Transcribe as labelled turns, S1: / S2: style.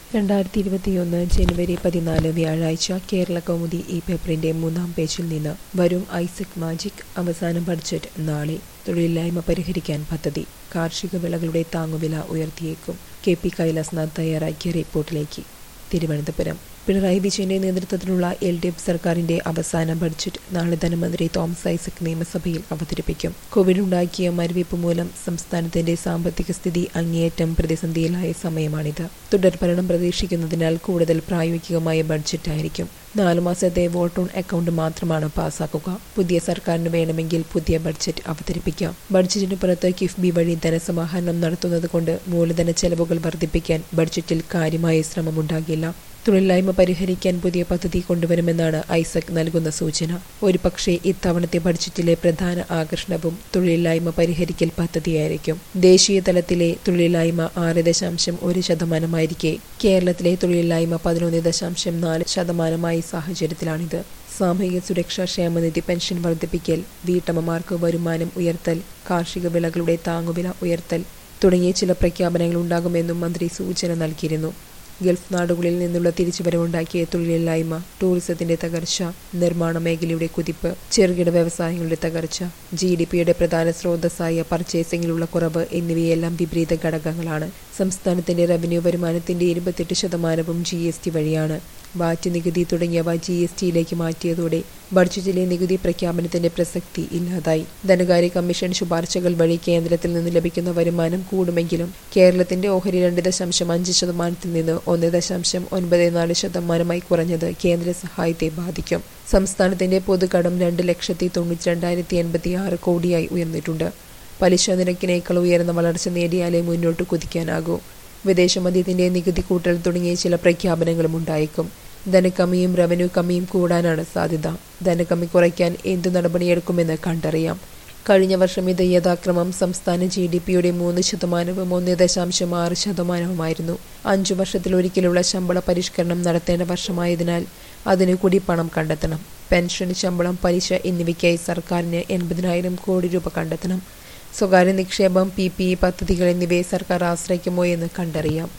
S1: രണ്ടായിരത്തി ഇരുപത്തിയൊന്ന് ജനുവരി പതിനാല് വ്യാഴാഴ്ച കേരള കൗമുദി ഈ പേപ്പറിന്റെ മൂന്നാം പേജിൽ നിന്ന് വരും ഐസക് മാജിക് അവസാന ബഡ്ജറ്റ് നാളെ തൊഴിലില്ലായ്മ പരിഹരിക്കാൻ പദ്ധതി കാർഷിക വിളകളുടെ താങ്ങുവില ഉയർത്തിയേക്കും കെ പി കൈലാസ്നാഥ് തയ്യാറാക്കിയ റിപ്പോർട്ടിലേക്ക് തിരുവനന്തപുരം പിണറായി വിജയന്റെ നേതൃത്വത്തിലുള്ള എൽ ഡി എഫ് സർക്കാരിന്റെ അവസാന ബഡ്ജറ്റ് നാളെ ധനമന്ത്രി തോമസ് ഐസക് നിയമസഭയിൽ അവതരിപ്പിക്കും കോവിഡ് ഉണ്ടാക്കിയ മരവിപ്പ് മൂലം സംസ്ഥാനത്തിന്റെ സാമ്പത്തിക സ്ഥിതി അങ്ങേയറ്റം പ്രതിസന്ധിയിലായ സമയമാണിത് തുടർഭരണം പ്രതീക്ഷിക്കുന്നതിനാൽ കൂടുതൽ പ്രായോഗികമായ ബഡ്ജറ്റായിരിക്കും നാലു മാസത്തെ വോട്ട് ഓൺ അക്കൗണ്ട് മാത്രമാണ് പാസാക്കുക പുതിയ സർക്കാരിന് വേണമെങ്കിൽ പുതിയ ബഡ്ജറ്റ് അവതരിപ്പിക്കാം ബഡ്ജറ്റിന് പുറത്ത് കിഫ്ബി വഴി ധനസമാഹരണം നടത്തുന്നത് കൊണ്ട് മൂലധന ചെലവുകൾ വർദ്ധിപ്പിക്കാൻ ബഡ്ജറ്റിൽ കാര്യമായ ശ്രമമുണ്ടാകില്ല തൊഴിലില്ലായ്മ പരിഹരിക്കാൻ പുതിയ പദ്ധതി കൊണ്ടുവരുമെന്നാണ് ഐസക് നൽകുന്ന സൂചന ഒരുപക്ഷെ ഇത്തവണത്തെ ബഡ്ജറ്റിലെ പ്രധാന ആകർഷണവും തൊഴിലില്ലായ്മ പരിഹരിക്കൽ പദ്ധതിയായിരിക്കും ദേശീയ തലത്തിലെ തൊഴിലില്ലായ്മ ആറ് ദശാംശം ഒരു ശതമാനമായിരിക്കെ കേരളത്തിലെ തൊഴിലില്ലായ്മ പതിനൊന്ന് ദശാംശം നാല് ശതമാനമായ സാഹചര്യത്തിലാണിത് സാമൂഹിക സുരക്ഷാ ക്ഷേമനിധി പെൻഷൻ വർദ്ധിപ്പിക്കൽ വീട്ടമ്മമാർക്ക് വരുമാനം ഉയർത്തൽ കാർഷിക വിളകളുടെ താങ്ങുവില ഉയർത്തൽ തുടങ്ങിയ ചില പ്രഖ്യാപനങ്ങൾ ഉണ്ടാകുമെന്നും മന്ത്രി സൂചന നൽകിയിരുന്നു ഗൾഫ് നാടുകളിൽ നിന്നുള്ള തിരിച്ചുവരവുണ്ടാക്കിയ തൊഴിലില്ലായ്മ ടൂറിസത്തിന്റെ തകർച്ച നിർമ്മാണ മേഖലയുടെ കുതിപ്പ് ചെറുകിട വ്യവസായങ്ങളുടെ തകർച്ച ജി ഡി പിയുടെ പ്രധാന സ്രോതസ്സായ പർച്ചേസിംഗിലുള്ള കുറവ് എന്നിവയെല്ലാം വിപരീത ഘടകങ്ങളാണ് സംസ്ഥാനത്തിന്റെ റവന്യൂ വരുമാനത്തിന്റെ ഇരുപത്തെട്ട് ശതമാനവും ജി എസ് ടി വഴിയാണ് വാറ്റ് നികുതി തുടങ്ങിയവ ജി എസ് ടിയിലേക്ക് മാറ്റിയതോടെ ബഡ്ജറ്റിലെ നികുതി പ്രഖ്യാപനത്തിന്റെ പ്രസക്തി ഇല്ലാതായി ധനകാര്യ കമ്മീഷൻ ശുപാർശകൾ വഴി കേന്ദ്രത്തിൽ നിന്ന് ലഭിക്കുന്ന വരുമാനം കൂടുമെങ്കിലും കേരളത്തിന്റെ ഓഹരി രണ്ട് ദശാംശം അഞ്ച് ശതമാനത്തിൽ നിന്ന് ഒന്ന് ദശാംശം ഒൻപത് നാല് ശതമാനമായി കുറഞ്ഞത് കേന്ദ്ര സഹായത്തെ ബാധിക്കും സംസ്ഥാനത്തിന്റെ പൊതുകടം രണ്ട് ലക്ഷത്തി തൊണ്ണൂറ്റി രണ്ടായിരത്തി എൺപത്തി ആറ് കോടിയായി ഉയർന്നിട്ടുണ്ട് പലിശ നിരക്കിനേക്കാൾ ഉയർന്ന വളർച്ച നേടിയാലേ മുന്നോട്ട് കുതിക്കാനാകൂ വിദേശമദ്യത്തിന്റെ നികുതി കൂട്ടൽ തുടങ്ങിയ ചില പ്രഖ്യാപനങ്ങളും ഉണ്ടായേക്കും ധനക്കമ്മിയും റവന്യൂ കമ്മിയും കൂടാനാണ് സാധ്യത ധനക്കമ്മി കുറയ്ക്കാൻ എന്തു നടപടിയെടുക്കുമെന്ന് കണ്ടറിയാം കഴിഞ്ഞ വർഷം ഇത് യഥാക്രമം സംസ്ഥാന ജി ഡി പിയുടെ മൂന്ന് ശതമാനവും ഒന്ന് ദശാംശം ആറ് ശതമാനവുമായിരുന്നു അഞ്ചു വർഷത്തിലൊരിക്കലുള്ള ശമ്പള പരിഷ്കരണം നടത്തേണ്ട വർഷമായതിനാൽ അതിനു കൂടി പണം കണ്ടെത്തണം പെൻഷൻ ശമ്പളം പലിശ എന്നിവയ്ക്കായി സർക്കാരിന് എൺപതിനായിരം കോടി രൂപ കണ്ടെത്തണം സ്വകാര്യ നിക്ഷേപം പി പി ഇ പദ്ധതികൾ എന്നിവയെ സർക്കാർ ആശ്രയിക്കുമോ എന്ന് കണ്ടറിയാം